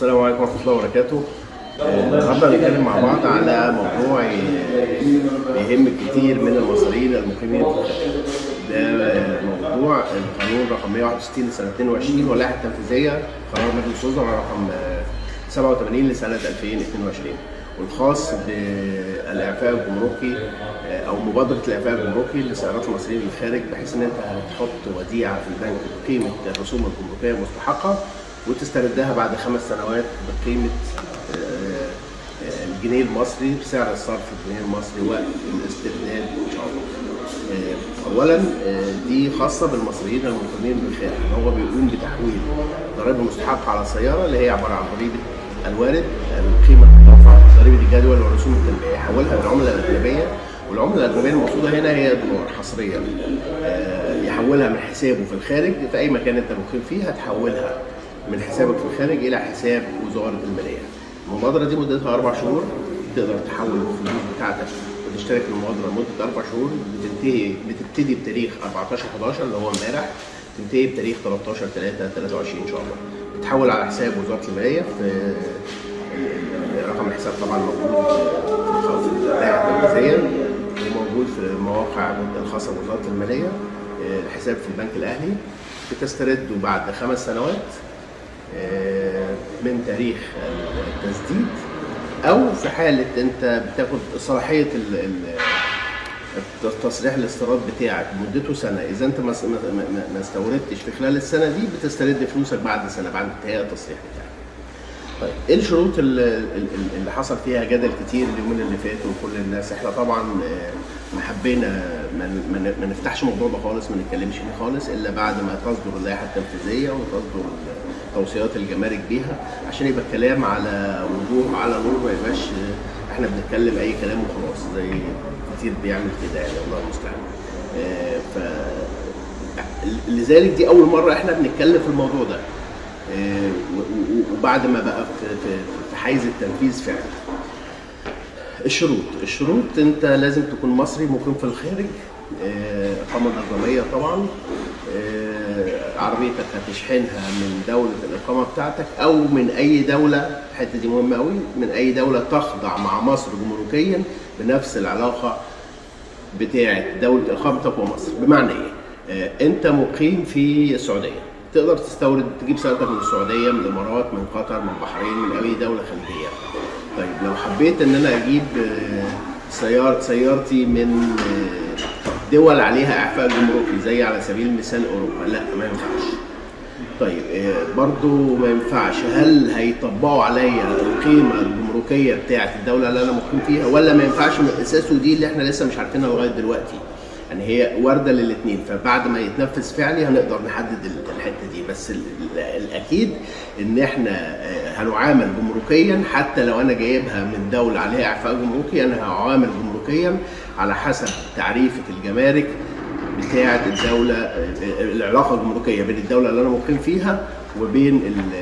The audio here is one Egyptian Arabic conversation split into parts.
السلام عليكم ورحمة الله وبركاته. آه، النهارده هنتكلم مع بعض على موضوع ي- يهم كتير من المصريين المقيمين في الخارج. ده آه، موضوع القانون رقم 161 لسنة 22 واللائحة التنفيذية قرار مجلس الوزراء رقم آه، 87 لسنة 2022 والخاص بالاعفاء الجمركي آه، او مبادره الاعفاء الجمركي للسيارات المصريه للخارج بحيث ان انت هتحط وديعه في البنك بقيمه الرسوم الجمركيه المستحقه وتستردها بعد خمس سنوات بقيمه آه، آه، الجنيه المصري بسعر الصرف الجنيه المصري وقت الاسترداد ان شاء الله. آه، اولا آه، دي خاصه بالمصريين المقيمين بالخارج ان هو بيقوم بتحويل ضريبه المستحقه على السياره اللي هي عباره عن ضريبه الوارد القيمه المدفوعه ضريبه الجدول والرسوم التنميه يحولها للعمله الاجنبيه والعمله الاجنبيه المقصوده هنا هي الدولار حصريا آه، يحولها من حسابه في الخارج في اي مكان انت مقيم فيه هتحولها من حسابك في الخارج الى حساب وزاره الماليه. المبادره دي مدتها اربع شهور تقدر تحول الفلوس بتاعتك وتشترك في المبادره لمده اربع شهور بتنتهي بتبتدي بتاريخ 14 11 اللي هو امبارح تنتهي بتاريخ 13 3 23 ان شاء الله. بتحول على حساب وزاره الماليه في رقم الحساب طبعا موجود في اللائحه التنفيذيه وموجود في المواقع الخاصه بوزاره الماليه الحساب في البنك الاهلي بتسترده بعد خمس سنوات آه، من تاريخ التسديد او في حاله انت بتاخد صلاحيه ال- ال- التصريح الاستيراد بتاعك مدته سنه اذا انت ما ما- ما- ما استوردتش في خلال السنه دي بتسترد فلوسك بعد سنه بعد انتهاء التصريح بتاعك. طيب ايه الشروط ال- ال- ال- اللي حصل فيها جدل كتير اليومين اللي فاتوا وكل الناس احنا طبعا آه، ما حبينا ما ن- ما ن- ما نفتحش الموضوع ده خالص ما نتكلمش فيه خالص الا بعد ما تصدر اللائحه التنفيذيه وتصدر توصيات الجمارك بيها عشان يبقى الكلام على وضوح على نور ما يبقاش آه، احنا بنتكلم اي كلام وخلاص زي كتير بيعمل كده يعني الله المستعان. آه، ف لذلك دي اول مره احنا بنتكلم في الموضوع ده آه، و- و- وبعد ما بقى في- في في حيز التنفيذ فعلا الشروط الشروط انت لازم تكون مصري مقيم في الخارج آه، اقامه نظاميه طبعا آه، عربيتك هتشحنها من دوله الاقامه بتاعتك او من اي دوله الحته دي مهمه قوي من اي دوله تخضع مع مصر جمركيا بنفس العلاقه بتاعه دوله اقامتك ومصر بمعنى ايه؟ آه، انت مقيم في السعوديه تقدر تستورد تجيب سيارتك من السعوديه من الامارات من قطر من البحرين من اي دوله خليجيه طيب لو حبيت ان انا اجيب آه، سيارة سيارتي من آه، دول عليها اعفاء جمركي زي على سبيل المثال اوروبا لا ما ينفعش طيب آه، برضو ما ينفعش هل هيطبقوا عليا القيمه الجمركيه بتاعت الدوله اللي انا مقيم فيها ولا ما ينفعش من اساسه دي اللي احنا لسه مش عارفينها لغايه دلوقتي يعني هي وارده للاثنين فبعد ما يتنفذ فعلي هنقدر نحدد ال- الحته دي بس ال- ال- الاكيد ان احنا آه، هنعامل جمركيا حتى لو انا جايبها من دوله عليها اعفاء جمركي انا هعامل جمركيا على حسب تعريفه الجمارك بتاعه الدوله آه، العلاقه الجمركيه بين الدوله اللي انا مقيم فيها وبين ال-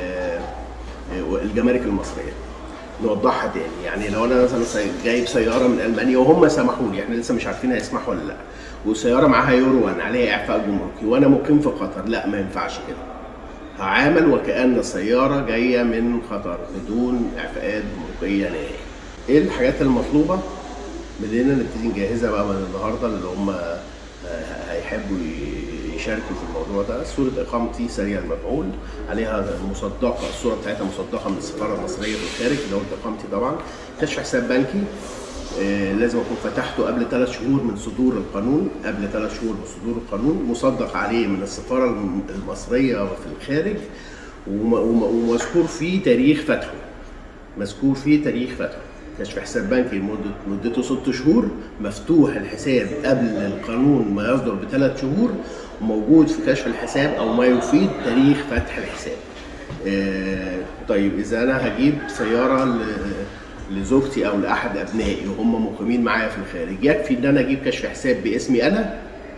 آه، الجمارك المصريه نوضحها تاني يعني لو انا مثلا سي- جايب سياره من المانيا وهم سمحوا لي احنا لسه مش عارفين هيسمحوا ولا لا وسياره معاها يورو وان عليها اعفاء جمركي وانا مقيم في قطر لا ما ينفعش كده هعامل وكأن السيارة جاية من قطر بدون إعفاءات جمركية نهائية. إيه الحاجات المطلوبة؟ بدينا نبتدي نجهزها بقى من النهارده اللي هم آه، هيحبوا ي- يشاركوا في الموضوع ده، صورة إقامتي سريع المفعول عليها مصدقة الصورة بتاعتها مصدقة من السفارة المصرية في الخارج دولة إقامتي طبعا، كشف حساب بنكي آه، لازم اكون فتحته قبل ثلاث شهور من صدور القانون قبل ثلاث شهور من صدور القانون مصدق عليه من السفاره الم- المصريه في الخارج وم- وم- ومذكور فيه تاريخ فتحه مذكور فيه تاريخ فتحه كشف حساب بنكي مدة مدته ست شهور مفتوح الحساب قبل القانون ما يصدر بثلاث شهور وموجود في كشف الحساب او ما يفيد تاريخ فتح الحساب. آه، طيب اذا انا هجيب سياره ل- لزوجتي او لاحد ابنائي وهم مقيمين معايا في الخارج يكفي ان انا اجيب كشف حساب باسمي انا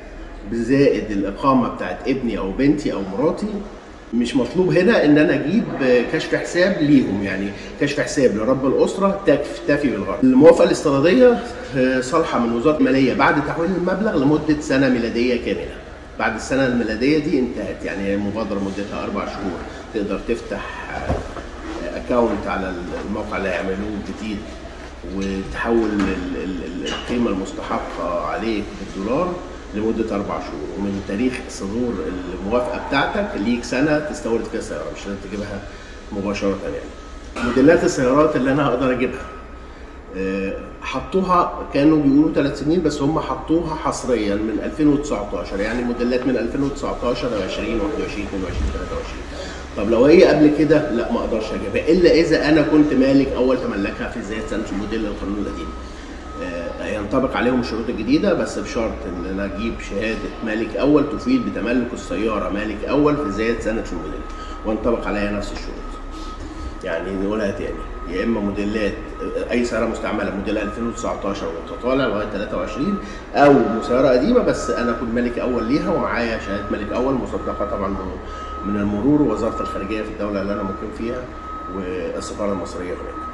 بزائد الاقامه بتاعت ابني او بنتي او مراتي مش مطلوب هنا ان انا اجيب كشف حساب ليهم يعني كشف حساب لرب الاسره تكفي تفي بالغرض. الموافقه الاستيراديه آه، صالحه من وزاره الماليه بعد تحويل المبلغ لمده سنه ميلاديه كامله. بعد السنه الميلاديه دي انتهت يعني هي المبادره مدتها اربع شهور تقدر تفتح اكونت على الموقع اللي هيعملوه جديد وتحول ال- ال- ال- القيمه المستحقه عليك بالدولار لمده اربع شهور ومن تاريخ صدور الموافقه بتاعتك ليك سنه تستورد فيها السياره مش لازم تجيبها مباشره يعني. موديلات السيارات اللي انا هقدر اجيبها آه، حطوها كانوا بيقولوا ثلاث سنين بس هم حطوها حصريا من 2019 يعني موديلات من 2019 ل 20 21 22 23 طب لو هي قبل كده لا ما اقدرش اجيبها الا اذا انا كنت مالك اول تملكها في بدايه سنه الموديل القانون القديم آه، ينطبق عليهم الشروط الجديده بس بشرط ان انا اجيب شهاده مالك اول تفيد بتملك السياره مالك اول في بدايه سنه الموديل وينطبق عليها نفس الشروط يعني نقولها تاني يا اما موديلات اي سياره مستعمله موديل 2019 وانت طالع لغايه 23 او سياره قديمه بس انا اكون مالك اول ليها ومعايا شهاده مالك اول مصدقه طبعا من المرور ووزاره الخارجيه في الدوله اللي انا مقيم فيها والسفاره المصريه هناك.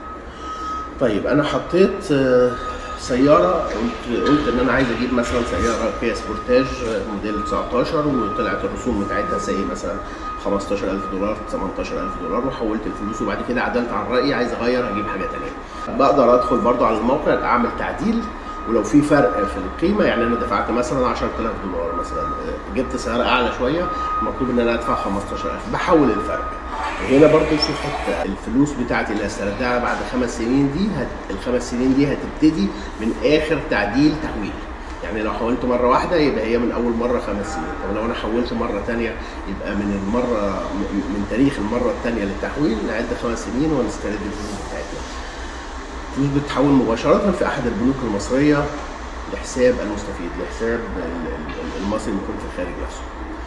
طيب انا حطيت آه، سياره قلت قلت ان انا عايز اجيب مثلا سياره كيا سبورتاج آه، موديل 19 وطلعت الرسوم بتاعتها زي مثلا 15000 دولار 18000 دولار وحولت الفلوس وبعد كده عدلت عن رايي عايز اغير اجيب حاجه ثانيه بقدر ادخل برضو على الموقع اعمل تعديل ولو في فرق في القيمه يعني انا دفعت مثلا 10000 دولار مثلا آه، جبت سياره اعلى شويه مطلوب ان انا ادفع 15000 بحول الفرق هنا برضو في حته الفلوس بتاعتي اللي هستردها بعد خمس سنين دي هت... الخمس سنين دي هتبتدي من اخر تعديل تحويل يعني لو حولت مره واحده يبقى هي من اول مره خمس سنين طب لو انا حولت مره ثانيه يبقى من المره م- من تاريخ المره الثانيه للتحويل نعد خمس سنين ونسترد الفلوس بتاعتنا الفلوس بتتحول مباشره في احد البنوك المصريه لحساب المستفيد لحساب ال- ال- المصري المقيم في الخارج نفسه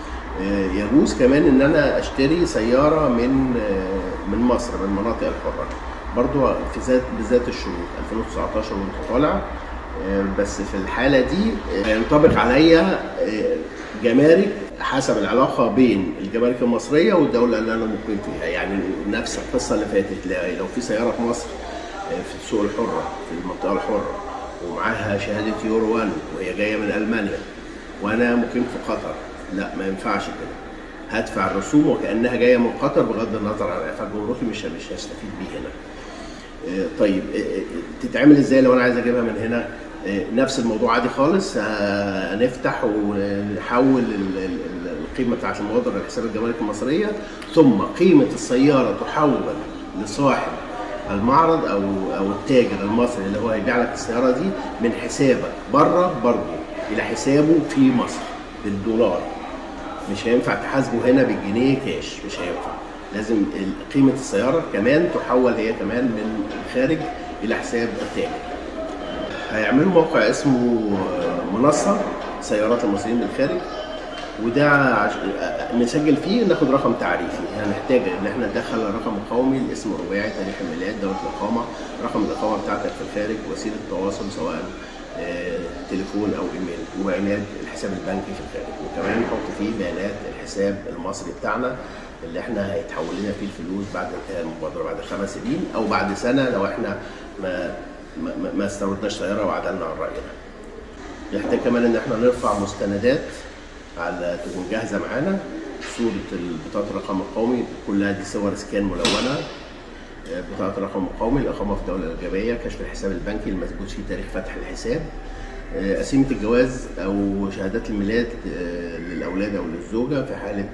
آه، يجوز كمان ان انا اشتري سياره من آه، من مصر من المناطق الحره برضو في ذات بذات الشروط 2019 وانت طالع آه، بس في الحاله دي آه، هينطبق عليا آه، جمارك حسب العلاقه بين الجمارك المصريه والدوله اللي انا مقيم فيها يعني نفس القصه اللي فاتت لا- لو في سياره في مصر آه، في السوق الحره في المنطقه الحره ومعاها شهاده يورو 1 وهي جايه من المانيا وانا مقيم في قطر لا ما ينفعش كده هدفع الرسوم وكانها جايه من قطر بغض النظر عن العفاف الجمركي مش مش هستفيد بيه هنا آه، طيب آه، آه، تتعمل ازاي لو انا عايز اجيبها من هنا آه، نفس الموضوع عادي خالص آه، هنفتح ونحول ال- ال- ال- القيمه بتاعت المبادره لحساب الجمارك المصريه ثم قيمه السياره تحول لصاحب المعرض او او التاجر المصري اللي هو هيبيع لك السياره دي من حسابك بره برضه الى حسابه في مصر بالدولار مش هينفع تحاسبه هنا بالجنيه كاش مش هينفع لازم ال- قيمة السيارة كمان تحول هي كمان من الخارج إلى حساب التاجر هيعملوا موقع اسمه منصة سيارات المصريين بالخارج وده عش... نسجل فيه ناخد رقم تعريفي هنحتاج ان احنا ندخل الرقم القومي الاسم الرباعي تاريخ الميلاد دوله الاقامه رقم الاقامه بتاعتك في الخارج وسيله التواصل سواء آه، تليفون او ايميل وبيانات الحساب البنكي في الخارج وكمان نحط فيه بيانات الحساب المصري بتاعنا اللي احنا هيتحول لنا فيه الفلوس بعد انتهاء المبادره بعد خمس سنين او بعد سنه لو احنا ما ما, ما- ما استوردناش سياره وعدلنا عن راينا. يحتاج كمان ان احنا نرفع مستندات على تكون جاهزه معانا صوره بطاقه الرقم القومي كلها دي صور سكان ملونه آه، بطاقه الرقم القومي الاقامه في الدوله الايجابيه كشف الحساب البنكي المثبوت فيه تاريخ فتح الحساب آه، قسيمه الجواز او شهادات الميلاد آه، للاولاد او للزوجه في حاله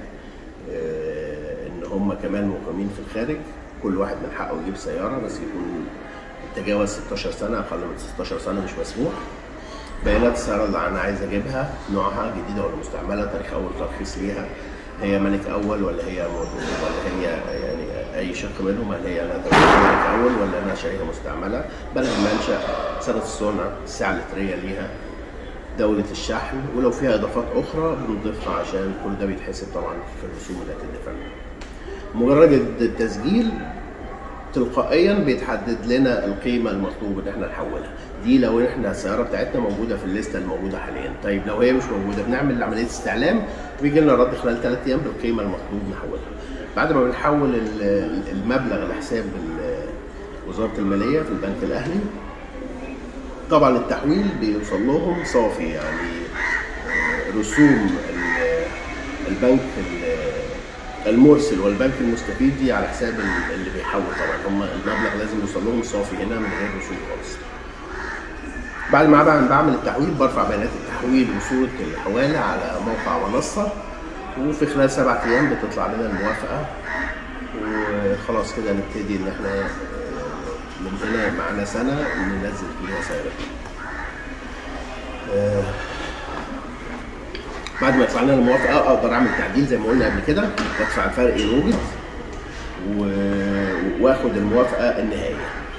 آه، ان هم كمان مقيمين في الخارج كل واحد من حقه يجيب سياره بس يكون تجاوز 16 سنه اقل من 16 سنه مش مسموح بيانات السيارة اللي أنا عايز أجيبها نوعها جديدة ولا مستعملة تاريخ أول ترخيص ليها هي ملك أول ولا هي موجودة ولا هي يعني أي شق منهم هل هي أنا دولة ملك أول ولا أنا شاريها مستعملة بلد المنشأ سنة الصنع الساعة اللترية ليها دولة الشحن ولو فيها إضافات أخرى بنضيفها عشان كل ده بيتحسب طبعا في الرسوم اللي هتدفع مجرد التسجيل تلقائيا بيتحدد لنا القيمه المطلوب ان احنا نحولها دي لو احنا السياره بتاعتنا موجوده في الليسته الموجوده حاليا طيب لو هي مش موجوده بنعمل عمليه استعلام وبيجي لنا رد خلال ثلاث ايام بالقيمه المطلوب نحولها بعد ما بنحول ال- المبلغ لحساب ال- وزاره الماليه في البنك الاهلي طبعا التحويل بيوصل لهم صافي يعني آه، رسوم ال- البنك ال- المرسل والبنك المستفيد دي على حساب ال- اللي بيحول طبعا هم المبلغ لازم يوصل لهم صافي هنا من غير رسوم خالص بعد ما بعمل بعمل التحويل برفع بيانات التحويل وصورة الحوالة على موقع منصة وفي خلال سبعة أيام بتطلع لنا الموافقة وخلاص كده نبتدي إن احنا آه، من هنا معانا سنة ننزل فيها سيارات. آه، بعد ما يطلع لنا الموافقة أقدر أعمل تعديل زي ما قلنا قبل كده وأدفع الفرق إن وجد و- وآخد الموافقة النهائية.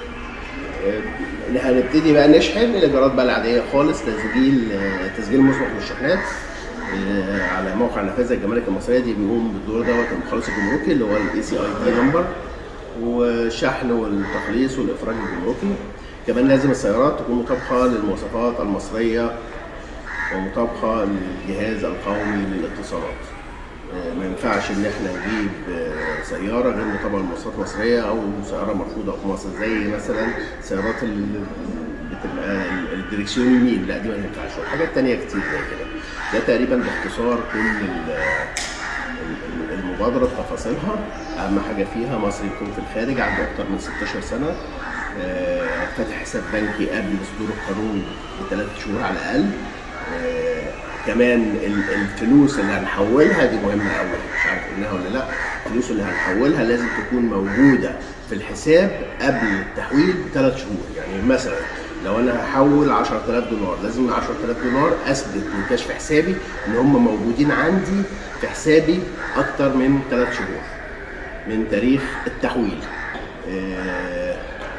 آه، هنبتدي بقى نشحن الاجراءات بقى العاديه خالص تسجيل آه، تسجيل مسبق للشحنات آه، على موقع نفاذ الجمارك المصريه دي بيقوم بالدور دوت المخلص الجمركي اللي هو الاي سي اي دي نمبر والشحن والتخليص والافراج الجمركي كمان لازم السيارات تكون مطابقه للمواصفات المصريه ومطابقه للجهاز القومي للاتصالات آه، ما ينفعش ان احنا نجيب آه، سياره غير مطابقه للمواصفات المصريه او سياره مرفوضه في مصر زي مثلا سيارات اللي بتبقى الدريكسيون يمين لا دي ما ينفعش وحاجات تانية كتير زي كده ده تقريبا باختصار كل ال- ال- المبادره بتفاصيلها اهم حاجه فيها مصري يكون في الخارج عنده اكتر من 16 سنه آه، فاتح حساب بنكي قبل صدور القانون بثلاث شهور على الاقل آه، كمان ال- الفلوس اللي هنحولها دي مهمه قوي مش عارف قلناها ولا لا الفلوس اللي هنحولها لازم تكون موجوده في الحساب قبل التحويل بثلاث شهور يعني مثلا لو انا هحول 10000 دولار لازم ال 10000 دولار اثبت من كشف حسابي ان هم موجودين عندي في حسابي اكتر من ثلاث شهور من تاريخ التحويل آه،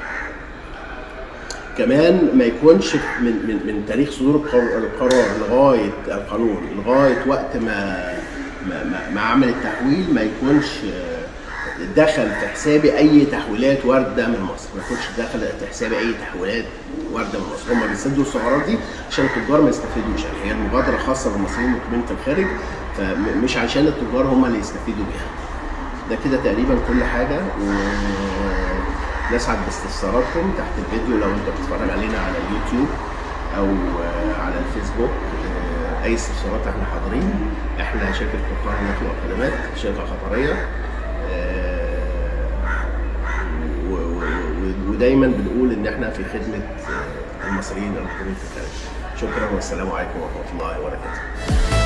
كمان ما يكونش من من من تاريخ صدور القر- القرار لغايه القانون لغايه وقت ما ما, ما, ما عمل التحويل ما يكونش آه، دخل في حسابي اي تحويلات وارده من مصر ما يكونش دخل في حسابي اي تحويلات وارده من مصر هم بيسدوا الثغرات دي عشان التجار ما يستفيدوش يعني هي المبادره خاصه بالمصريين المقيمين في الخارج فمش عشان التجار هم اللي يستفيدوا بيها ده كده تقريبا كل حاجه ونسعد باستفساراتكم تحت الفيديو لو انت بتتفرج علينا على اليوتيوب او آه، على الفيسبوك آه، اي استفسارات احنا حاضرين احنا شركه قطاع النقل والخدمات شركه قطريه آه، و- و- و- ودايما بنقول ان احنا في خدمه آه، المصريين المقيمين في الخارج شكرا والسلام عليكم ورحمه الله وبركاته